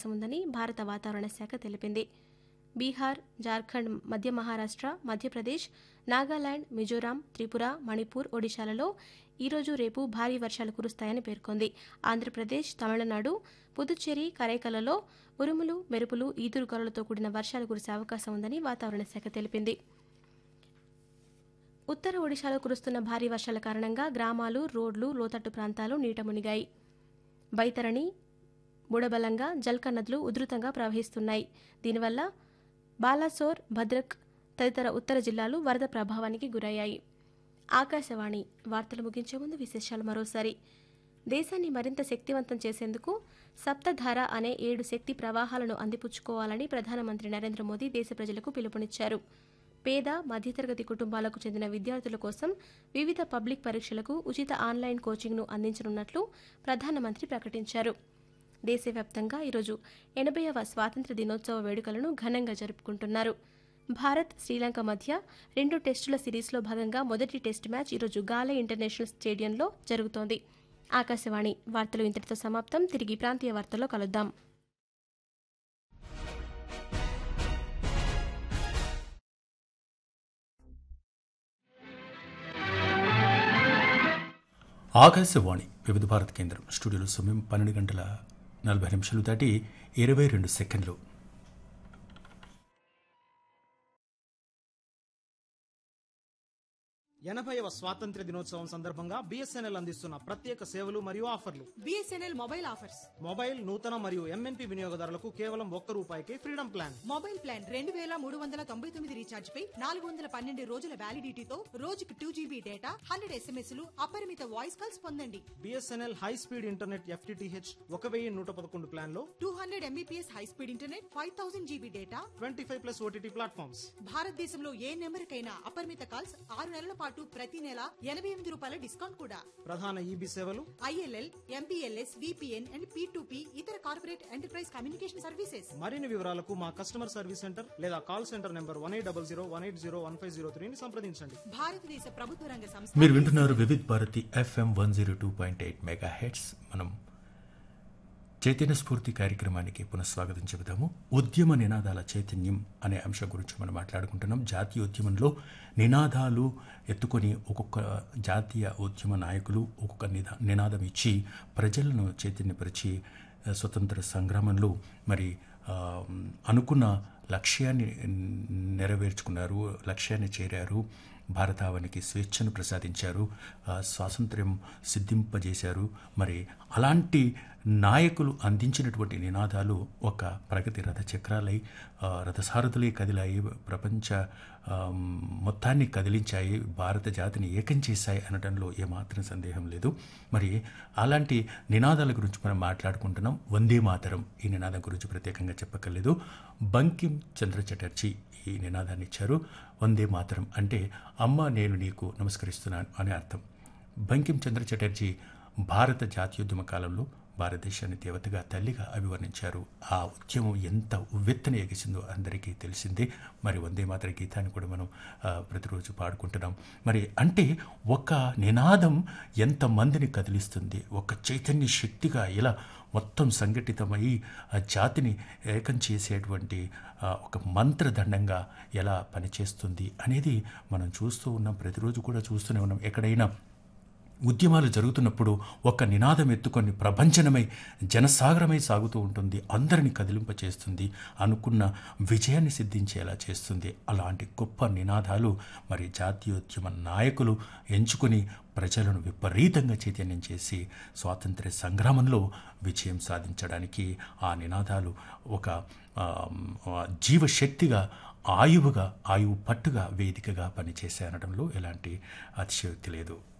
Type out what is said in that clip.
అవకాశం ఉందని భారత వాతావరణ శాఖ తెలిపింది బీహార్ జార్ఖండ్ మధ్య మహారాష్ట్ర మధ్యప్రదేశ్ నాగాలాండ్ మిజోరాం త్రిపుర మణిపూర్ ఒడిశాలలో ఈరోజు రేపు భారీ వర్షాలు కురుస్తాయని పేర్కొంది ఆంధ్రప్రదేశ్ తమిళనాడు పుదుచ్చేరి కరైకలలో ఉరుములు మెరుపులు ఈదురుగాలులతో కూడిన వర్షాలు కురిసే అవకాశం ఉందని వాతావరణ శాఖ తెలిపింది ఉత్తర ఒడిశాలో కురుస్తున్న భారీ వర్షాల కారణంగా గ్రామాలు రోడ్లు లోతట్టు ప్రాంతాలు నీట మునిగాయి బైతరణి బుడబలంగా జల్క నదులు ఉధృతంగా ప్రవహిస్తున్నాయి దీనివల్ల బాలాసోర్ భద్రక్ తదితర ఉత్తర జిల్లాలు వరద ప్రభావానికి గురయ్యాయి ఆకాశవాణి వార్తలు ముగించే ముందు విశేషాలు మరోసారి దేశాన్ని మరింత శక్తివంతం చేసేందుకు సప్తధార అనే ఏడు శక్తి ప్రవాహాలను అందిపుచ్చుకోవాలని ప్రధానమంత్రి నరేంద్ర మోదీ దేశ ప్రజలకు పిలుపునిచ్చారు పేద మధ్యతరగతి కుటుంబాలకు చెందిన విద్యార్థుల కోసం వివిధ పబ్లిక్ పరీక్షలకు ఉచిత ఆన్లైన్ కోచింగ్ను అందించనున్నట్లు ప్రధానమంత్రి ప్రకటించారు దేశవ్యాప్తంగా ఈరోజు ఎనభైవ స్వాతంత్ర దినోత్సవ వేడుకలను ఘనంగా జరుపుకుంటున్నారు భారత్ శ్రీలంక మధ్య రెండు టెస్టుల సిరీస్లో భాగంగా మొదటి టెస్ట్ మ్యాచ్ ఈరోజు గాలే ఇంటర్నేషనల్ స్టేడియంలో జరుగుతోంది ఆకాశవాణి వార్తలు ఇంతటితో సమాప్తం తిరిగి ప్రాంతీయ వార్తల్లో కలుద్దాం ఆకాశవాణి వివిధ భారత కేంద్రం స్టూడియోలో సమయం పన్నెండు గంటల నలభై నిమిషాలు దాటి ఇరవై రెండు సెకండ్లు ఎనభైవ స్వాతంత్ర్య దినోత్సవం సందర్భంగా బిఎస్ఎన్ఎల్ అందిస్తున్న ప్రత్యేక సేవలు మరియు ఆఫర్లు బిఎస్ఎన్ఎల్ మొబైల్ ఆఫర్స్ మొబైల్ నూతన మరియు ఎంఎన్పి వినియోగదారులకు కేవలం ఒక్క రూపాయికే ఫ్రీడమ్ ప్లాన్ మొబైల్ ప్లాన్ రెండు వేల మూడు వందల తొంభై తొమ్మిది రీఛార్జ్ పై నాలుగు వందల పన్నెండు రోజుల వ్యాలిడిటీతో రోజుకు టూ జీబీ డేటా హండ్రెడ్ ఎస్ఎంఎస్లు అపరిమిత వాయిస్ కాల్స్ పొందండి BSNL high speed internet FTTH ఒక వెయ్యి నూట పదకొండు ప్లాన్ లో two hundred Mbps high speed internet five thousand GB data twenty five plus OTT platforms భారతదేశంలో ఏ నెంబర్కైనా అపరిమిత కాల్స్ ఆరు నెలల పాటు ప్రతి నెల ఎనభై ఎనిమిది రూపాయల డిస్కౌంట్ కూడా ప్రధాన ఈబీ సేవలు ILL MPLS VPN and P ఇతర కార్పొరేట్ ఎంటర్ప్రైజ్ కమ్యూనికేషన్ సర్వీసెస్ మరిన్ని వివరాలకు మా కస్టమర్ సర్వీస్ సెంటర్ లేదా call centre number one eight double zero one eight zero one five zero త్రీని సంప్రదించండి భారతదేశ ప్రభుత్వ రంగ సంస్థ మీరు వింటున్నారు Vividh Bharati FM one zero two point eight megahertz మనం చైతన్య స్ఫూర్తి కార్యక్రమానికి పునఃస్వాగతం చెబుతాము ఉద్యమ నినాదాల చైతన్యం అనే అంశం గురించి మనం మాట్లాడుకుంటున్నాం జాతీయ ఉద్యమంలో నినాదాలు ఎత్తుకొని ఒక్కొక్క జాతీయ ఉద్యమ నాయకులు ఒక్కొక్క నిదా నినాదం ఇచ్చి ప్రజలను చైతన్యపరిచి ఆ, స్వతంత్ర సంగ్రామంలో మరి ఆ, అనుకున్న లక్ష్యాన్ని నెరవేర్చుకున్నారు లక్ష్యాన్ని చేరారు భారతావనికి స్వేచ్ఛను ప్రసాదించారు ఆ, స్వాతంత్ర్యం సిద్ధింపజేశారు మరి అలాంటి నాయకులు అందించినటువంటి నినాదాలు ఒక ప్రగతి రథ చక్రాలై ఆ, రథసారథులై కదిలాయి ప్రపంచ ఆ, మొత్తాన్ని కదిలించాయి భారత జాతిని ఏకం చేశాయి అనడంలో ఏమాత్రం సందేహం లేదు మరి అలాంటి నినాదాల గురించి మనం మాట్లాడుకుంటున్నాం వందే మాతరం ఈ నినాదం గురించి ప్రత్యేకంగా చెప్పక్కర్లేదు బంకిం చంద్ర చటర్జీ ఈ నినాదాన్ని ఇచ్చారు వందే మాతరం అంటే అమ్మ నేను నీకు నమస్కరిస్తున్నాను అనే అర్థం బంకిం చంద్ర చటర్జీ భారత జాతీయోద్యమ కాలంలో భారతదేశాన్ని దేవతగా తల్లిగా అభివర్ణించారు ఆ ఉద్యమం ఎంత ఉవ్వెత్తన ఎగిసిందో అందరికీ తెలిసిందే మరి వందే మాతర గీతాన్ని కూడా మనం ఆ, ప్రతిరోజు పాడుకుంటున్నాం మరి అంటే ఒక నినాదం ఎంతమందిని కదిలిస్తుంది ఒక చైతన్య శక్తిగా ఇలా మొత్తం సంఘటితమై ఆ జాతిని ఏకం చేసేటువంటి ఆ, ఒక మంత్రదండంగా ఎలా పనిచేస్తుంది అనేది మనం చూస్తూ ఉన్నాం ప్రతిరోజు కూడా చూస్తూనే ఉన్నాం ఎక్కడైనా ఉద్యమాలు జరుగుతున్నప్పుడు ఒక నినాదం ఎత్తుకొని ప్రపంచనమై జనసాగరమై సాగుతూ ఉంటుంది అందరిని కదిలింపచేస్తుంది అనుకున్న విజయాన్ని సిద్ధించేలా చేస్తుంది అలాంటి గొప్ప నినాదాలు మరి జాతీయోద్యమ నాయకులు ఎంచుకుని ప్రజలను విపరీతంగా చైతన్యం చేసి స్వాతంత్ర్య సంగ్రామంలో విజయం సాధించడానికి ఆ నినాదాలు ఒక ఆ, జీవశక్తిగా ఆయువుగా ఆయువు పట్టుగా వేదికగా పనిచేసే అనడంలో ఎలాంటి అతిశయోక్తి లేదు